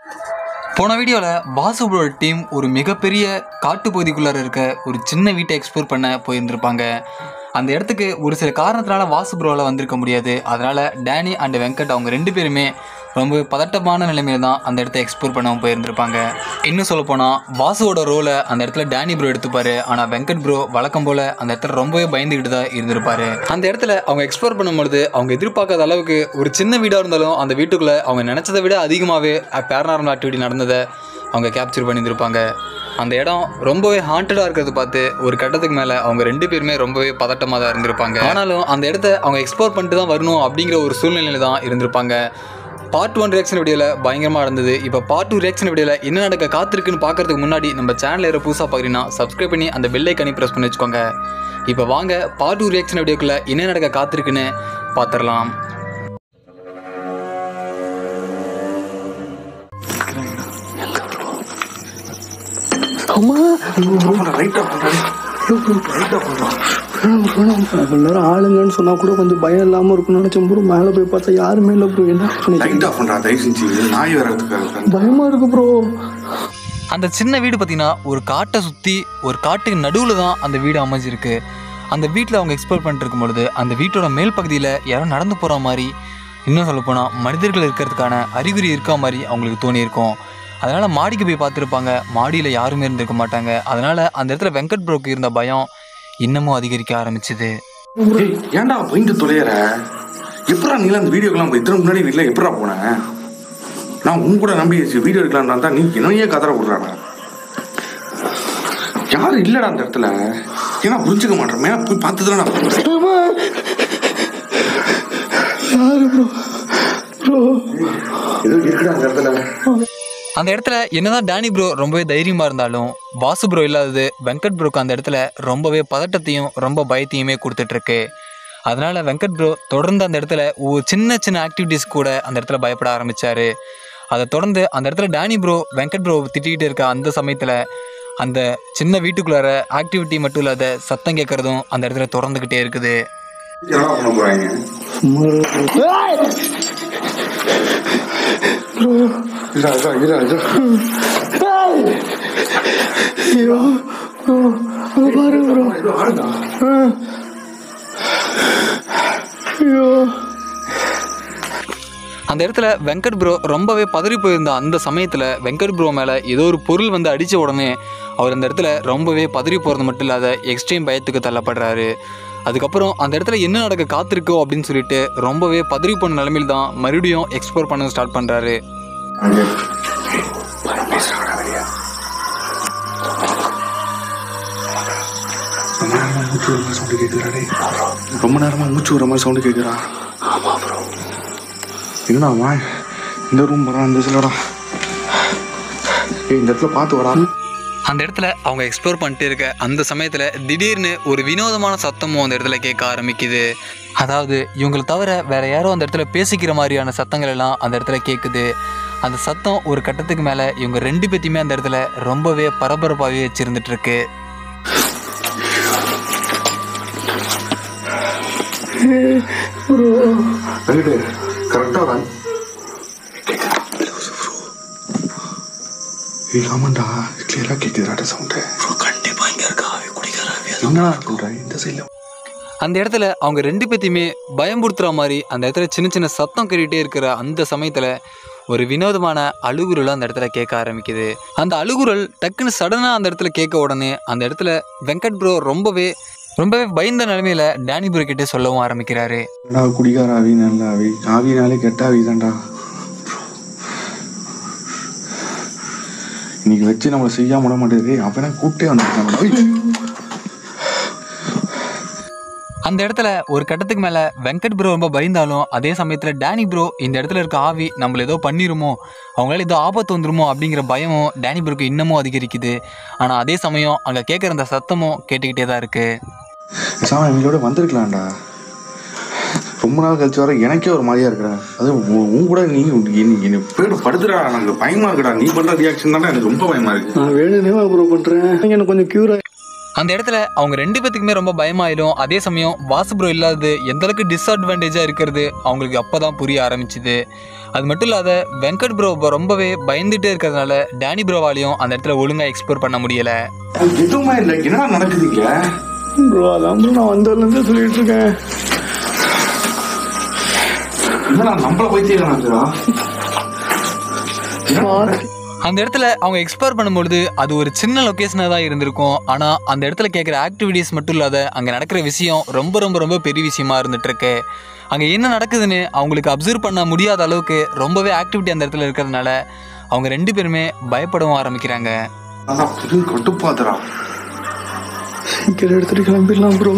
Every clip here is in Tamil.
போன வீடியோவில் வாசுபுரோட டீம் ஒரு மிகப்பெரிய காட்டுப்பகுதிக்குள்ளார இருக்க ஒரு சின்ன வீட்டை எக்ஸ்ப்ளோர் பண்ண போயிருந்திருப்பாங்க அந்த இடத்துக்கு ஒரு சில காரணத்தினால வாசுபுரோவில் வந்திருக்க முடியாது அதனால் டேனி அண்ட் வெங்கட் அவங்க ரெண்டு பேருமே ரொம்ப பதட்டமான நிலைமையில தான் அந்த இடத்த எக்ஸ்ப்ளோர் பண்ண போயிருந்திருப்பாங்க இன்னும் சொல்ல போனால் வாசுவோட ரோலை அந்த இடத்துல டேனி ப்ரோ எடுத்துப்பாரு ஆனால் வெங்கட் ப்ரோ வழக்கம் போல் அந்த இடத்துல ரொம்பவே பயந்துக்கிட்டு தான் இருந்திருப்பாரு அந்த இடத்துல அவங்க எக்ஸ்ப்ளோர் பண்ணும்பொழுது அவங்க எதிர்பார்க்காத அளவுக்கு ஒரு சின்ன வீடாக இருந்தாலும் அந்த வீட்டுக்குள்ளே அவங்க நினச்சதை விட அதிகமாகவே பேரநார்மல் ஆக்டிவிட்டி நடந்ததை அவங்க கேப்சர் பண்ணியிருந்திருப்பாங்க அந்த இடம் ரொம்பவே ஹாண்டடாக இருக்கிறது பார்த்து ஒரு கட்டத்துக்கு மேலே அவங்க ரெண்டு பேருமே ரொம்பவே பதட்டமாக தான் இருந்திருப்பாங்க ஆனாலும் அந்த இடத்த அவங்க எக்ஸ்ப்ளோர் பண்ணிட்டு தான் வரணும் அப்படிங்கிற ஒரு சூழ்நிலையில தான் இருந்திருப்பாங்க பார்ட் ஒன் ரியாக்ஷன் வீடியோவில் பயங்கரமாக இருந்தது இப்போ பார்ட் டூ ரியாக்ஷன் வீடியோவில் என்ன நடக்க காத்திருக்குன்னு பார்க்கறதுக்கு முன்னாடி நம்ம சேனல் யாரும் புதுசாக பார்க்குறீங்கன்னா சப்ஸ்கிரைப் பண்ணி அந்த பெல் ஐக்கனி ப்ரெஸ் பண்ணி வச்சுக்கோங்க இப்போ வாங்க பார்ட் டூ ரியாக்ஷன் வீடியோக்குள்ளே என்ன நடக்க காத்திருக்குன்னு பார்த்துடலாம் அம்மா நேரம் ஆளுங்கன்னு சொன்னா கூட கொஞ்சம் பயம் இல்லாம இருக்கும்னு நினைச்சேன் ப்ரோ மேல போய் பார்த்தா யாருமே இல்லை ப்ரோ என்ன பண்ணி லைட் ஆஃப் பண்றா தயவு செஞ்சு நாய் வரதுக்காக பயமா இருக்கு ப்ரோ அந்த சின்ன வீடு பார்த்தீங்கன்னா ஒரு காட்டை சுற்றி ஒரு காட்டுக்கு நடுவில் தான் அந்த வீடு அமைஞ்சிருக்கு அந்த வீட்டில் அவங்க எக்ஸ்ப்ளோர் பண்ணிட்டு இருக்கும் பொழுது அந்த வீட்டோட மேல் பகுதியில் யாரோ நடந்து போகிற மாதிரி இன்னும் சொல்லப்போனால் மனிதர்கள் இருக்கிறதுக்கான அறிகுறி இருக்க மாதிரி அவங்களுக்கு தோணியிருக்கும் அதனால் மாடிக்கு போய் பார்த்துருப்பாங்க மாடியில் யாருமே இருந்திருக்க மாட்டாங்க அதனால் அந்த இடத்துல வெங்கட் ப்ரோக்கு இருந்த பயம் இன்னமும் அதிகரிக்க ஆரம்பிச்சுது ஏய், ஏன்டா போயிட்டு தொலையற எப்படா நீல அந்த வீடியோக்கெல்லாம் போய் இத்தனை முன்னாடி வீட்டில் எப்படா போனேன் நான் உன் கூட நம்பி வீடியோ எடுக்கலாம்னு தான் நீ என்னையே கதற விடுறாடா யாரும் இல்லடா அந்த இடத்துல ஏன்னா புரிஞ்சுக்க மாட்டேன் மேல போய் பார்த்து அம்மா யாரு ப்ரோ ப்ரோ ஏதோ இருக்குடா அந்த இடத்துல அந்த இடத்துல என்னதான் டேனி ப்ரோ ரொம்பவே தைரியமாக இருந்தாலும் வாசு ப்ரோ இல்லாதது வெங்கட் ப்ரோக்கு அந்த இடத்துல ரொம்பவே பதட்டத்தையும் ரொம்ப பயத்தையுமே கொடுத்துட்ருக்கு அதனால் வெங்கட் ப்ரோ தொடர்ந்து அந்த இடத்துல ஒரு சின்ன சின்ன ஆக்டிவிட்டீஸ் கூட அந்த இடத்துல பயப்பட ஆரம்பித்தார் அதை தொடர்ந்து அந்த இடத்துல டேனி ப்ரோ வெங்கட் ப்ரோ திட்டிகிட்டு இருக்க அந்த சமயத்தில் அந்த சின்ன வீட்டுக்குள்ளார ஆக்டிவிட்டி மட்டும் இல்லாத சத்தம் கேட்குறதும் அந்த இடத்துல தொடர்ந்துக்கிட்டே இருக்குது என்னடா பண்ண போறாங்க இதா, இதா, இதா, இதா. ஐயோ ப்ரோ அங்க பாருங்க ப்ரோ இதோ ஆடுடா. ஐயோ அந்த இடத்துல வெங்கட் ப்ரோ ரொம்பவே பதறி போயிருந்த அந்த சமயத்தில் வெங்கட் ப்ரோ மேலே ஏதோ ஒரு பொருள் வந்து அடித்த உடனே அவர் அந்த இடத்துல ரொம்பவே பதறி போகிறது மட்டும் இல்லாத எக்ஸ்ட்ரீம் பயத்துக்கு தள்ளப்படுறாரு அதுக்கப்புறம் அந்த இடத்துல என்ன நடக்க காத்திருக்கோ அப்படின்னு சொல்லிட்டு ரொம்பவே பதறி போன நிலமையில் தான் மறுபடியும் எக்ஸ்ப்ளோர் பண்ண ஸ்டார்ட் பண்ணுறாரு அங்கே. பேசுறாடா வெளிய. ரொம்ப நேரமா மூச்சு வர மாதிரி சவுண்டு கேட்குறா டேய். ரொம்ப நேரமா மூச்சு வர மாதிரி சவுண்டு கேட்குறா ஆமா ப்ரோ என்னடா இந்த ரூம் வரா இந்த சிலடா ஏய் இந்த இடத்துல பார்த்து வரா அந்த இடத்துல அவங்க எக்ஸ்ப்ளோர் பண்ணிட்டு இருக்க அந்த சமயத்தில் திடீர்னு ஒரு வினோதமான சத்தமும் அந்த இடத்துல கேட்க ஆரம்பிக்குது அதாவது இவங்களை தவிர வேற யாரோ அந்த இடத்துல பேசிக்கிற மாதிரியான சத்தங்கள் எல்லாம் அந்த இடத்துல கேட்குது அந்த சத்தம் ஒரு கட்டத்துக்கு மேலே இவங்க ரெண்டு பேத்தையுமே அந்த இடத்துல ரொம்பவே பரபரப்பாகவே வச்சிருந்துட்டு இருக்கு ப்ரோ வெங்கடு கரெக்டாக தான் ஏய் ஆமாண்டா கிளியராக கேட்குதுடா சவுண்டு கண்டிப்பாக இங்கே இருக்கா குடிக்கிறா என்னடா சொல்கிறா இந்த சைடில் அந்த இடத்துல அவங்க ரெண்டு பேத்தையுமே பயம்படுத்துகிற மாதிரி அந்த இடத்துல சின்ன சின்ன சத்தம் கேட்டுகிட்டே இருக்கிற அந்த சமயத்தில் ஒரு வினோதமான அழுகுரல் அந்த இடத்துல கேட்க ஆரம்பிக்குது அந்த அழுகுரல் டக்குன்னு சடனாக அந்த இடத்துல கேட்க உடனே அந்த இடத்துல வெங்கட் ப்ரோ ரொம்பவே ரொம்பவே பயந்த நிலைமையில டேனி ப்ரோ கிட்டே சொல்லவும் ஆரம்பிக்கிறாரு என்னடா குடிக்கார ஆவி நல்ல ஆவி ஆவினாலே கெட்ட ஆவி தான்டா இன்னைக்கு வச்சு நம்மளை செய்யாம விட மாட்டேது அவனா கூட்டே வந்துருக்காங்க அந்த இடத்துல ஒரு கட்டத்துக்கு மேலே வெங்கட் ப்ரோ ரொம்ப பயந்தாலும் அதே சமயத்தில் டேனி ப்ரோ இந்த இடத்துல இருக்க ஆவி நம்மள ஏதோ பண்ணிருமோ அவங்களால ஏதோ ஆபத்து வந்துருமோ அப்படிங்கிற பயமும் டேனி ப்ரோக்கு இன்னமும் அதிகரிக்குது ஆனால் அதே சமயம் அங்கே கேட்குற அந்த சத்தமும் கேட்டுக்கிட்டே தான் இருக்குது சாமி இவங்களோட வந்திருக்கலாம்டா ரொம்ப நாள் கழிச்சு வர எனக்கே ஒரு மாதிரியா இருக்குடா அது உ- உன் கூட நீ என்ன பேர் படுத்துடா எனக்கு பயமா இருக்குடா நீ பண்ற ரியாக்ஷன் தானே எனக்கு ரொம்ப பயமா இருக்கு நான் வேணும்னே ப்ரோ பண்றேன் எனக்கு கொஞ்சம் கியூர் அந்த இடத்துல அவங்க ரெண்டு பேத்துக்குமே ரொம்ப பயமாயிடும் அதே சமயம் வாசு ப்ரோ இல்லாதது எந்த அளவுக்கு டிஸ்அட்வான்டேஜாக இருக்கிறது அவங்களுக்கு அப்போ தான் புரிய ஆரம்பிச்சுது அது மட்டும் இல்லாத வெங்கட் ப்ரோ இப்போ ரொம்பவே பயந்துட்டே இருக்கிறதுனால டேனி ப்ரோவாலையும் அந்த இடத்துல ஒழுங்காக எக்ஸ்ப்ளோர் பண்ண முடியலை எதுவுமே இல்லை என்னடா நடக்குதுங்க ப்ரோ அதான் bro நான் வந்ததுலேருந்து சொல்லிட்டு இருக்கேன் என்னடா நம்மள போயிட்டே அந்த இடத்துல அவங்க எக்ஸ்ப்ளோர் பண்ணும்பொழுது அது ஒரு சின்ன லொக்கேஷனாக தான் இருந்திருக்கும் ஆனால் அந்த இடத்துல கேட்குற ஆக்டிவிட்டீஸ் மட்டும் இல்லாத அங்கே நடக்கிற விஷயம் ரொம்ப ரொம்ப ரொம்ப பெரிய விஷயமா இருந்துட்டு இருக்கு அங்கே என்ன நடக்குதுன்னு அவங்களுக்கு அப்சர்வ் பண்ண முடியாத அளவுக்கு ரொம்பவே ஆக்டிவிட்டி அந்த இடத்துல இருக்கிறதுனால அவங்க ரெண்டு பேருமே பயப்படவும் ஆரம்பிக்கிறாங்க அதான் புது கட்டுப்பாத்துறா சீக்கிரம் எடுத்துட்டு கிளம்பிடலாம் ப்ரோ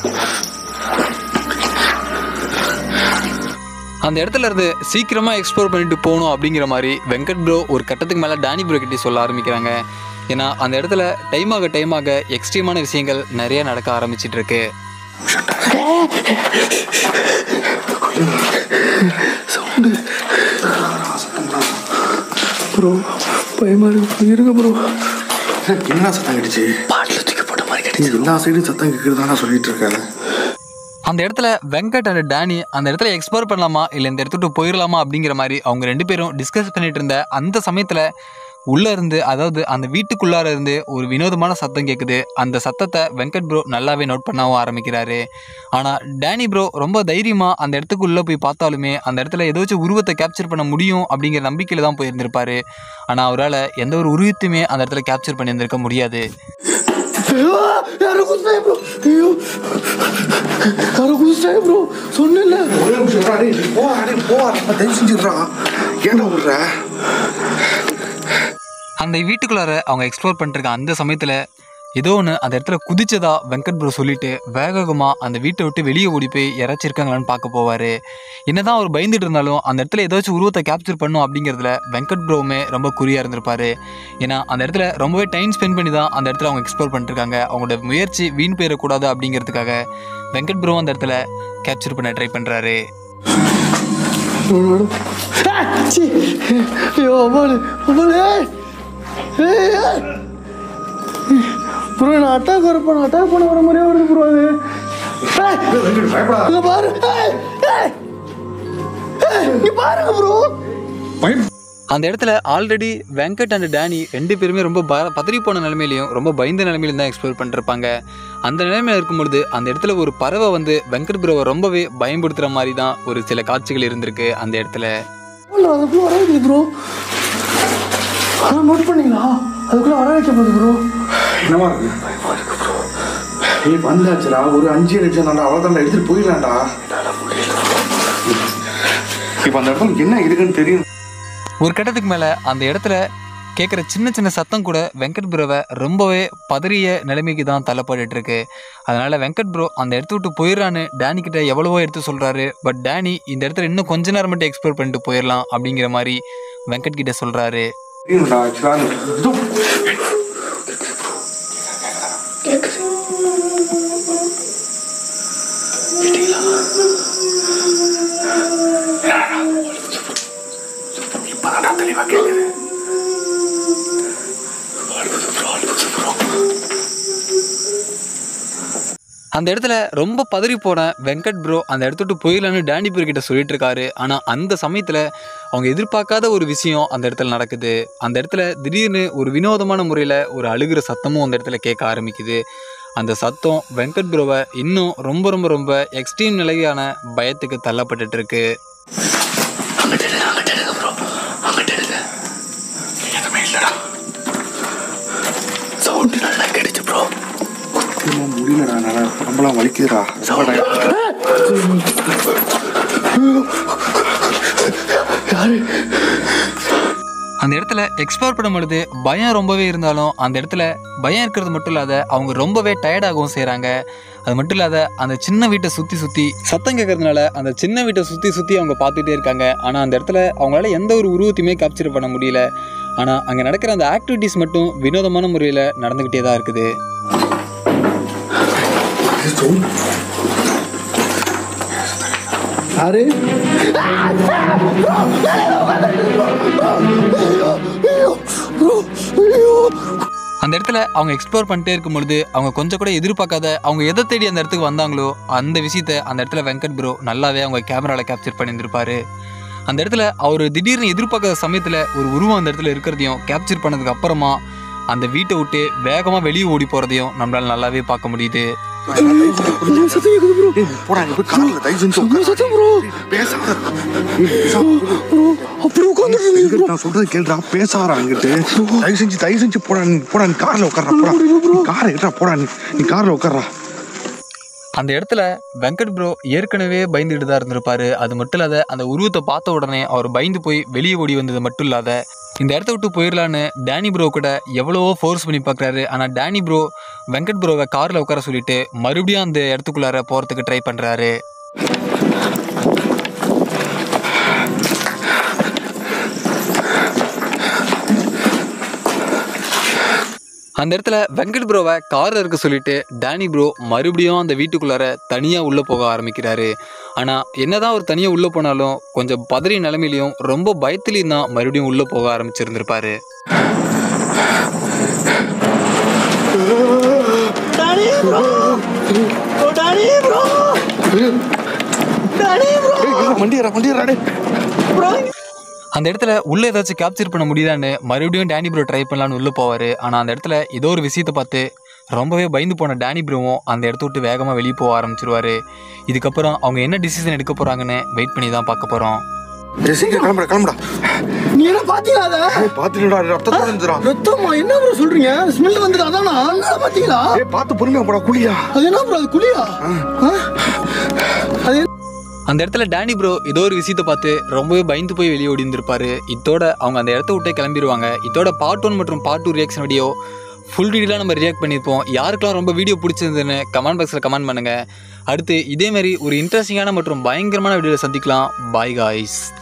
அந்த இடத்துல இருந்து சீக்கிரமாக எக்ஸ்ப்ளோர் பண்ணிட்டு போகணும் அப்படிங்கிற மாதிரி வெங்கட் ப்ரோ ஒரு கட்டத்துக்கு மேலே டானி ப்ரோ கிட்டே சொல்ல ஆரம்பிக்கிறாங்க ஏன்னா அந்த இடத்துல டைம் ஆக டைம் ஆக எக்ஸ்ட்ரீமான விஷயங்கள் நிறைய நடக்க ஆரம்பிச்சிட்டு இருக்கு சவுண்டு ப்ரோ பயமா இருக்கு இருங்க ப்ரோ என்ன சத்தம் கேட்டுச்சு பாட்டில் தூக்கி போட்ட மாதிரி நீ எல்லா சைடும் சத்தம் கேட்குறதானா சொல்லிட்டு இருக்க அந்த இடத்துல வெங்கட் அண்ட் டேனி அந்த இடத்துல எக்ஸ்ப்ளோர் பண்ணலாமா இல்லை இந்த இடத்துட்டு போயிடலாமா அப்படிங்கிற மாதிரி அவங்க ரெண்டு பேரும் டிஸ்கஸ் பண்ணிட்டு இருந்த அந்த சமயத்தில் உள்ளே இருந்து அதாவது அந்த வீட்டுக்குள்ளார இருந்து ஒரு வினோதமான சத்தம் கேட்குது அந்த சத்தத்தை வெங்கட் ப்ரோ நல்லாவே நோட் பண்ணவும் ஆரம்பிக்கிறாரு ஆனால் டேனி ப்ரோ ரொம்ப தைரியமாக அந்த இடத்துக்குள்ளே போய் பார்த்தாலுமே அந்த இடத்துல ஏதாச்சும் உருவத்தை கேப்சர் பண்ண முடியும் அப்படிங்கிற நம்பிக்கையில் தான் போயிருந்திருப்பாரு ஆனால் அவரால் எந்த ஒரு உருவத்தையுமே அந்த இடத்துல கேப்சர் பண்ணியிருந்திருக்க முடியாது ஐயோ, யாரோ குதிச்சாங்க ப்ரோ ஐயோ யாரோ குதிச்சாங்க ப்ரோ சொன்னேன்ல ஒரே நிமிஷம் இருடா, டேய், போ அடே போ அடே தயவு செஞ்சிடுறா ஏன்டா விடுற அந்த வீட்டுக்குள்ளார அவங்க எக்ஸ்ப்ளோர் பண்ணிருக்க அந்த சமயத்தில் ஏதோ ஒன்று அந்த இடத்துல குதிச்சதா வெங்கட் ப்ரோ சொல்லிட்டு வேகமாக அந்த வீட்டை விட்டு வெளியே ஓடி போய் யாராச்சும் இருக்காங்களான்னு பார்க்க போவார் என்னதான் அவர் பயந்துட்டு இருந்தாலும் அந்த இடத்துல ஏதாச்சும் உருவத்தை கேப்சர் பண்ணும் அப்படிங்கிறதுல வெங்கட் ப்ரோவுமே ரொம்ப குறியாக இருந்திருப்பாரு ஏன்னா அந்த இடத்துல ரொம்பவே டைம் ஸ்பெண்ட் பண்ணி தான் அந்த இடத்துல அவங்க எக்ஸ்ப்ளோர் பண்ணிருக்காங்க அவங்களோட முயற்சி வீண் போயிடக்கூடாது அப்படிங்கிறதுக்காக வெங்கட் ப்ரோ அந்த இடத்துல கேப்சர் பண்ண ட்ரை பண்ணுறாரு ஐயோ அம்மாடு அம்மாடு ப்ரோ நான் அட்டாக் வரப்போ நான் அட்டாக் பண்ண வர மாதிரியே வருது ப்ரோ அது ஏய், பயப்படாத இங்க பாரு ஏய், ஏய். ஏய், இங்க பாருங்க ப்ரோ பயம் அந்த இடத்துல ஆல்ரெடி வெங்கட் அண்ட் டேனி ரெண்டு பேருமே ரொம்ப ப பதறி போன நிலைமையிலையும் ரொம்ப பயந்த நிலைமையிலும் தான் எக்ஸ்ப்ளோர் பண்ணிருப்பாங்க அந்த நிலைமையில இருக்கும்பொழுது அந்த இடத்துல ஒரு பறவை வந்து வெங்கட் ப்ரோவை ரொம்பவே பயன்படுத்துகிற மாதிரி தான் ஒரு சில காட்சிகள் இருந்திருக்கு அந்த இடத்துல இல்லை அதுக்குள்ளே வர வைக்குது ப்ரோ அதான் நோட் பண்ணீங்களா அதுக்குள்ளே வர வைக்க போகுது ப்ரோ என்னவா இருக்கு பயமா இருக்கு ப்ரோ ஏய் வந்தாச்சுடா ஒரு அஞ்சு லட்சம் தான்டா அவ்வளோதான்டா எடுத்துட்டு போயிடலாம்டா இப்போ அந்த இடத்துல என்ன இருக்குன்னு தெரியும் ஒரு கட்டத்துக்கு மேலே அந்த இடத்துல கேட்குற சின்ன சின்ன சத்தம் கூட வெங்கட் ப்ரோவை ரொம்பவே பதறிய நிலைமைக்கு தான் தள்ளப்பட்டுட்டு இருக்கு அதனால வெங்கட் ப்ரோ அந்த இடத்த விட்டு போயிடறான்னு டேனி கிட்ட எவ்வளவோ எடுத்து சொல்றாரு பட் டேனி இந்த இடத்துல இன்னும் கொஞ்ச நேரம் மட்டும் எக்ஸ்ப்ளோர் பண்ணிட்டு போயிடலாம் அப்படிங்கிற மாதிரி வெங்கட் கிட்ட சொல்றாரு தெரியும்டா ஆக்சுவலாக இதோ இப்பதான்டா தெளிவா கேக்குது அந்த இடத்துல ரொம்ப பதறி போன வெங்கட் ப்ரோ அந்த இடத்த விட்டு போயிடலான்னு டேனி ப்ரோ கிட்ட சொல்லிட்டு இருக்காரு ஆனால் அந்த சமயத்தில் அவங்க எதிர்பார்க்காத ஒரு விஷயம் அந்த இடத்துல நடக்குது அந்த இடத்துல திடீர்னு ஒரு வினோதமான முறையில் ஒரு அழுகிற சத்தமும் அந்த இடத்துல கேட்க ஆரம்பிக்குது அந்த சத்தம் வெங்கட் ப்ரோவை இன்னும் ரொம்ப ரொம்ப ரொம்ப எக்ஸ்ட்ரீம் நிலையான பயத்துக்கு தள்ளப்பட்டுட்டு இருக்கு எதுவுமே இல்லடா சவுண்டு நல்லா கிடைச்சு ப்ரோ சத்தியமா முடியலடா நல்லா உடம்பெல்லாம் வலிக்குதுடா ரொம்ப யாரு அந்த இடத்துல எக்ஸ்ப்ளோர் பண்ணும் பொழுது பயம் ரொம்பவே இருந்தாலும் அந்த இடத்துல பயம் இருக்கிறது மட்டும் இல்லாத அவங்க ரொம்பவே டயர்டாகவும் செய்கிறாங்க அது மட்டும் இல்லாத அந்த சின்ன வீட்டை சுற்றி சுற்றி சத்தம் கேட்கறதுனால அந்த சின்ன வீட்டை சுற்றி சுற்றி அவங்க பார்த்துட்டே இருக்காங்க ஆனால் அந்த இடத்துல அவங்களால எந்த ஒரு உருவத்தையுமே கேப்சர் பண்ண முடியல ஆனால் அங்கே நடக்கிற அந்த ஆக்டிவிட்டீஸ் மட்டும் வினோதமான முறையில் நடந்துக்கிட்டே தான் இருக்குது யாரு அந்த இடத்துல அவங்க எக்ஸ்ப்ளோர் பண்ணிட்டே இருக்கும் பொழுது அவங்க கொஞ்சம் கூட எதிர்பார்க்காத அவங்க எதை தேடி அந்த இடத்துக்கு வந்தாங்களோ அந்த விஷயத்த அந்த இடத்துல வெங்கட் ப்ரோ நல்லாவே அவங்க கேமராவில் கேப்சர் பண்ணியிருந்திருப்பாரு அந்த இடத்துல அவர் திடீர்னு எதிர்பார்க்காத சமயத்தில் ஒரு உருவம் அந்த இடத்துல இருக்கிறதையும் கேப்சர் பண்ணதுக்கு அப்புறமா அந்த வீட்டை விட்டு வேகமாக வெளியே ஓடி போகிறதையும் நம்மளால நல்லாவே பார்க்க முடியுது சத்தம் கேக்குது ப்ரோ டேய், போடா நீ போய் கார்ல தயவு செஞ்சு உட்காரு. சத்தம் ப்ரோ பேசாத ஏய், பேசாத. ப்ரோ அப்படி உட்காந்துட்டு இருந்தீங்க இங்கிட்டு நான் சொல்றது கேளுடா பேசாரா அங்கிட்டு தயவு செஞ்சு தயவு செஞ்சு போடா நீ போடா நீ கார்ல உட்கார்றா போடா நீ காரை எடுறா போடா நீ நீ கார்ல உட்கார்றா அந்த இடத்துல வெங்கட் ப்ரோ ஏற்கனவே பயந்துட்டு தான் இருந்திருப்பாரு அது மட்டும் இல்லாத அந்த உருவத்தை பார்த்த உடனே அவர் பயந்து போய் வெளியே ஓடி வந்தது மட்டும் இல்லாத இந்த இடத்த விட்டு போயிடலான்னு டேனி ப்ரோ கூட எவ்வளவோ ஃபோர்ஸ் பண்ணி பார்க்குறாரு ஆனால் டேனி ப்ரோ வெங்கட் ப்ரோவை காரில் உட்கார சொல்லிட்டு மறுபடியும் அந்த இடத்துக்குள்ளார போகிறதுக்கு ட்ரை பண்ணுறாரு அந்த இடத்துல வெங்கட் ப்ரோவை காரில் இருக்க சொல்லிட்டு டேனி ப்ரோ மறுபடியும் அந்த வீட்டுக்குள்ளார தனியாக உள்ளே போக ஆரம்பிக்கிறாரு ஆனால் என்னதான் அவர் தனியாக உள்ளே போனாலும் கொஞ்சம் பதறிய நிலைமையிலையும் ரொம்ப பயத்துலையும் தான் மறுபடியும் உள்ளே போக ஆரம்பிச்சிருந்திருப்பாரு டானி ப்ரோ ஓ டானி ப்ரோ டானி ப்ரோ வண்டியரா வண்டியரா டே ப்ரோ அந்த இடத்துல உள்ள ஏதாச்சும் கேப்சர் பண்ண முடியுதான்னு மறுபடியும் டேனி ப்ரோ ட்ரை பண்ணலான்னு உள்ளே போவார் ஆனால் அந்த இடத்துல ஏதோ ஒரு விஷயத்தை பார்த்து ரொம்பவே பயந்து போன டேனி ப்ரோவும் அந்த இடத்த விட்டு வேகமாக வெளியே போக ஆரம்பிச்சிருவாரு இதுக்கப்புறம் அவங்க என்ன டிசிஷன் எடுக்க போகிறாங்கன்னு வெயிட் பண்ணி தான் பார்க்க போகிறோம் டேய் சீக்கிரம் கிளம்புடா கிளம்புடா நீ என்ன பாத்தீங்களா அத ஏய் பாத்துடா ரத்தத்தோட இருந்துடா ரத்தமா என்ன ப்ரோ சொல்றீங்க ஸ்மெல் வந்தது அதானா அண்ணா பாத்தீங்களா ஏய் பார்த்து பொறுமையா போடா குளியா அது என்ன ப்ரோ அது குளியா ஆ? அது என்ன- அந்த இடத்துல டேனி ப்ரோ ஏதோ ஒரு விஷயத்தை பார்த்து ரொம்பவே பயந்து போய் வெளியே ஓடி இருந்திருப்பாரு இதோட அவங்க அந்த இடத்த விட்டே கிளம்பிடுவாங்க இதோட பார்ட் ஒன் மற்றும் part two reaction video full டீட்டெயிலாக நம்ம ரியாக்ட் பண்ணியிருப்போம் யாருக்கெல்லாம் ரொம்ப வீடியோ பிடிச்சிருந்ததுன்னு கமெண்ட் பாக்ஸில் கமெண்ட் பண்ணுங்கள் அடுத்து இதே மாதிரி ஒரு இன்ட்ரெஸ்டிங்கான மற்றும் பயங்கரமான வீடியோவில் சந்திக்கலாம் பாய் காய்ஸ்